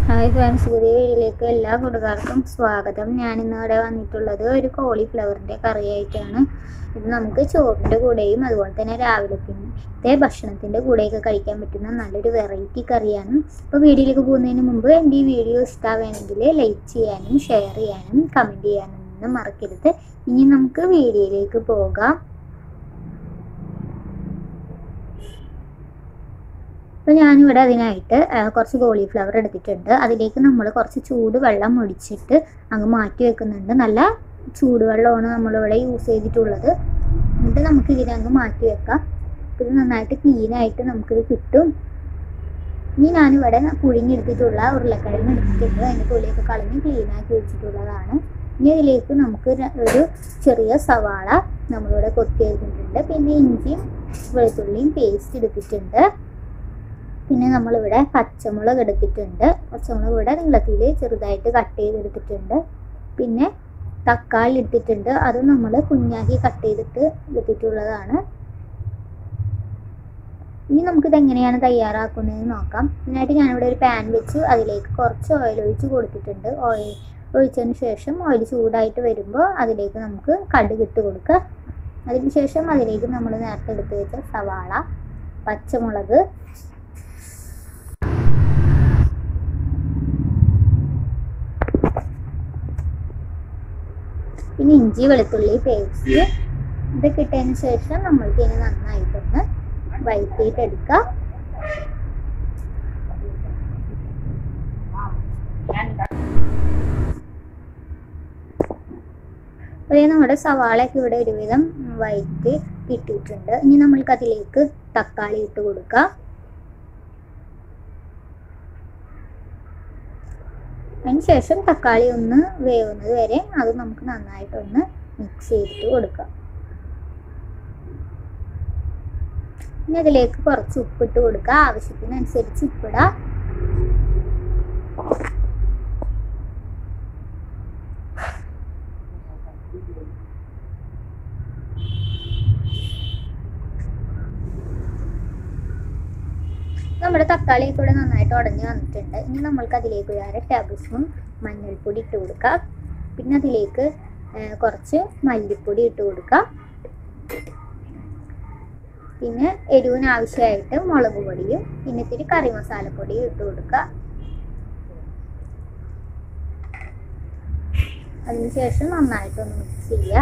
hi friends പുതിയ വീഡിയോയിലേക്ക് എല്ലാ കൂട്ടുകാർക്കും സ്വാഗതം ഞാൻ ഇന്ന് ഇവിടെ വന്നിട്ടുള്ളത് ഒരു കോളിഫ്ലവറിൻ്റെ കറിയായിട്ടാണ് ഇത് നമുക്ക് ചോറിൻ്റെ കൂടെയും അതുപോലെ തന്നെ രാവിലത്തെ ഭക്ഷണത്തിൻ്റെ കൂടെയൊക്കെ കഴിക്കാൻ പറ്റുന്ന നല്ലൊരു വെറൈറ്റി കറിയാണ് അപ്പോൾ വീഡിയോയിലേക്ക് പോകുന്നതിന് മുമ്പ് എൻ്റെ ഈ വീഡിയോ ഇഷ്ടമാണെങ്കിൽ ലൈക്ക് ചെയ്യാനും ഷെയർ ചെയ്യാനും കമൻറ്റ് ചെയ്യാനും ഒന്നും മറക്കരുത് ഇനി നമുക്ക് വീഡിയോയിലേക്ക് പോകാം അപ്പോൾ ഞാനിവിടെ അതിനായിട്ട് ആ, കുറച്ച് കോളിഫ്ലവർ എടുത്തിട്ടുണ്ട് അതിലേക്ക് നമ്മൾ കുറച്ച് ചൂട് വെള്ളം ഒഴിച്ചിട്ട് അങ്ങ് മാറ്റി വെക്കുന്നുണ്ട് നല്ല ചൂടുവെള്ളമാണ് നമ്മളിവിടെ യൂസ് ചെയ്തിട്ടുള്ളത് എന്നിട്ട് നമുക്ക് ഇതിനെ അങ്ങ് മാറ്റി വെക്കാം അപ്പോൾ ഇത് നന്നായിട്ട് ക്ലീനായിട്ട് നമുക്കിത് കിട്ടും ഇനി ഞാനിവിടെ പുഴുങ്ങിയെടുത്തിട്ടുള്ള ഉരുളക്കിഴങ്ങ് എടുത്തിട്ടുണ്ട് അതിൻ്റെ തൊലിയൊക്കെ കളഞ്ഞ് ക്ലീനാക്കി വെച്ചിട്ടുള്ളതാണ് ഇനി ഇതിലേക്ക് നമുക്ക് ര- ഒരു ചെറിയ സവാള നമ്മളിവിടെ കൊത്തി എടുത്തിട്ടുണ്ട് പിന്നെ ഇഞ്ചിയും വെളുത്തുള്ളിയും പേസ്റ്റ് എടുത്തിട്ടുണ്ട് പിന്നെ നമ്മളിവിടെ പച്ചമുളക് എടുത്തിട്ടുണ്ട് പച്ചമുളക് ഇവിടെ നീളത്തിൽ ചെറുതായിട്ട് കട്ട് ചെയ്തെടുത്തിട്ടുണ്ട് പിന്നെ തക്കാളി എടുത്തിട്ടുണ്ട് അത് നമ്മൾ കുഞ്ഞാക്കി കട്ട് ചെയ്തിട്ട് എടുത്തിട്ടുള്ളതാണ് ഇനി നമുക്കിത് എങ്ങനെയാണ് തയ്യാറാക്കുന്നതെന്ന് നോക്കാം ഇതിനായിട്ട് ഞാനിവിടെ ഒരു പാൻ വെച്ച് അതിലേക്ക് കുറച്ച് ഓയിൽ ഒഴിച്ച് കൊടുത്തിട്ടുണ്ട് ഓയിൽ ഒഴിച്ചതിന് ശേഷം ഓയിൽ ചൂടായിട്ട് വരുമ്പോൾ അതിലേക്ക് നമുക്ക് കടുക് ഇട്ട് കൊടുക്കുക അതിനുശേഷം അതിലേക്ക് നമ്മൾ നേരത്തെ എടുത്ത് വെച്ച സവാള പച്ചമുളക് പിന്നെ ഇഞ്ചി വെളുത്തുള്ളി പേസ്റ്റ് ഇതൊക്കെ ഇട്ടതിന് ശേഷം നമ്മൾക്ക് ഇതിനെ നന്നായിട്ടൊന്ന് വഴറ്റിയിട്ട് എടുക്കാം അതേ നമ്മുടെ സവാളയൊക്കെ ഇവിടെ ഒരുവിധം വഴറ്റി ഇട്ടിട്ടുണ്ട് ഇനി നമ്മൾക്ക് അതിലേക്ക് തക്കാളി ഇട്ട് കൊടുക്കാം അതിനുശേഷം തക്കാളി ഒന്ന് വേവുന്നത് വരെ അത് നമുക്ക് നന്നായിട്ടൊന്ന് മിക്സ് ചെയ്തിട്ട് കൊടുക്കാം ഇനി അതിലേക്ക് കുറച്ച് ഉപ്പിട്ട് കൊടുക്കുക ആവശ്യത്തിനനുസരിച്ച് ഉപ്പിടാം നമ്മുടെ തക്കാളി കൂടെ നന്നായിട്ട് ഉടഞ്ഞ് വന്നിട്ടുണ്ട് ഇനി നമ്മൾക്ക് അതിലേക്ക് ഒരു അര ടേബിൾ സ്പൂൺ മഞ്ഞൾപ്പൊടി ഇട്ട് കൊടുക്കാം പിന്നെ അതിലേക്ക് ആ, കുറച്ച് മല്ലിപ്പൊടി ഇട്ട് കൊടുക്കാം പിന്നെ എരിവിന് ആവശ്യമായിട്ട് മുളക് പൊടിയും പിന്നെ ഇത്തിരി കറി മസാലപ്പൊടിയും ഇട്ട് കൊടുക്കുക അതിനുശേഷം നന്നായിട്ടൊന്ന് മിക്സ് ചെയ്യുക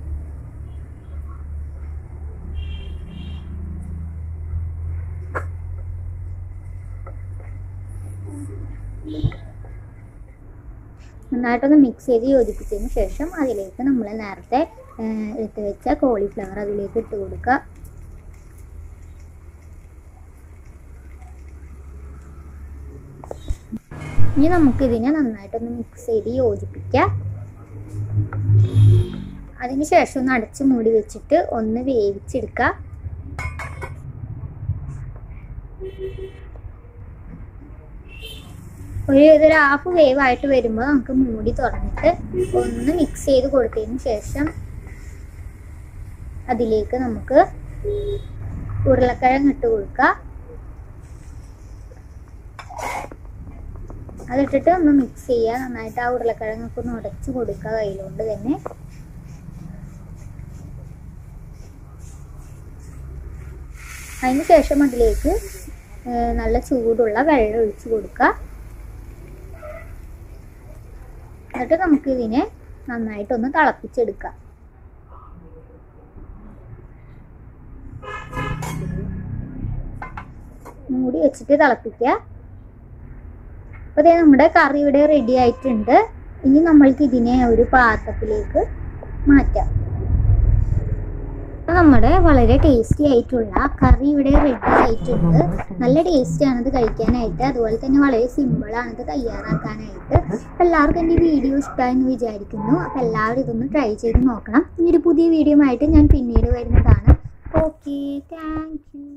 നന്നായിട്ടൊന്ന് മിക്സ് ചെയ്ത് യോജിപ്പിച്ചതിന് ശേഷം അതിലേക്ക് നമ്മൾ നേരത്തെ ആ, എടുത്ത് വെച്ച കോളിഫ്ലവർ അതിലേക്ക് ഇട്ട് കൊടുക്കുക ഇനി നമുക്കിതിനെ നന്നായിട്ടൊന്ന് മിക്സ് ചെയ്ത് യോജിപ്പിക്കാം അതിനുശേഷം ഒന്ന് അടച്ച് മൂടി വെച്ചിട്ട് ഒന്ന് വേവിച്ചെടുക്കുക ഒരു ഇതൊരു ഹാഫ് വേവ് ആയിട്ട് വരുമ്പോൾ നമുക്ക് മൂടി തുറന്നിട്ട് ഒന്ന് മിക്സ് ചെയ്ത് കൊടുത്തതിന് ശേഷം അതിലേക്ക് നമുക്ക് ഉരുളക്കിഴങ്ങ് ഇട്ട് കൊടുക്കുക അതിട്ടിട്ട് ഒന്ന് മിക്സ് ചെയ്യുക നന്നായിട്ട് ആ ഉരുളക്കിഴങ്ങൊക്കെ ഒന്ന് ഉടച്ച് കൊടുക്കുക കയ്യിലുകൊണ്ട് തന്നെ അതിന് ശേഷം അതിലേക്ക് ഏർ നല്ല ചൂടുള്ള വെള്ളം ഒഴിച്ച് കൊടുക്കുക എന്നിട്ട് നമുക്ക് ഇതിനെ നന്നായിട്ടൊന്ന് തിളപ്പിച്ചെടുക്കാം മൂടി വെച്ചിട്ട് തിളപ്പിക്കുക അപ്പോൾ ദേ നമ്മുടെ കറി ഇവിടെ റെഡി ആയിട്ടുണ്ട് ഇനി നമ്മൾക്ക് ഇതിനെ ഒരു പാത്രത്തിലേക്ക് മാറ്റാം അപ്പോൾ നമ്മുടെ വളരെ ടേസ്റ്റി ആയിട്ടുള്ള കറി ഇവിടെ റെഡി ആയിട്ടുണ്ട് നല്ല ടേസ്റ്റ് ആണ് ഇത് കഴിക്കാനായിട്ട് അതുപോലെ തന്നെ വളരെ സിമ്പിൾ ആണ് ഇത് തയ്യാറാക്കാനായിട്ട് അപ്പോൾ എല്ലാവർക്കും എൻ്റെ വീഡിയോ ഇഷ്ടമായെന്ന് വിചാരിക്കുന്നു അപ്പോൾ എല്ലാവരും ഇതൊന്ന് ട്രൈ ചെയ്ത് നോക്കണം ഇനി ഒരു പുതിയ വീഡിയോ ആയിട്ട് ഞാൻ പിന്നീട് വരുന്നതാണ് ഓക്കെ താങ്ക് യു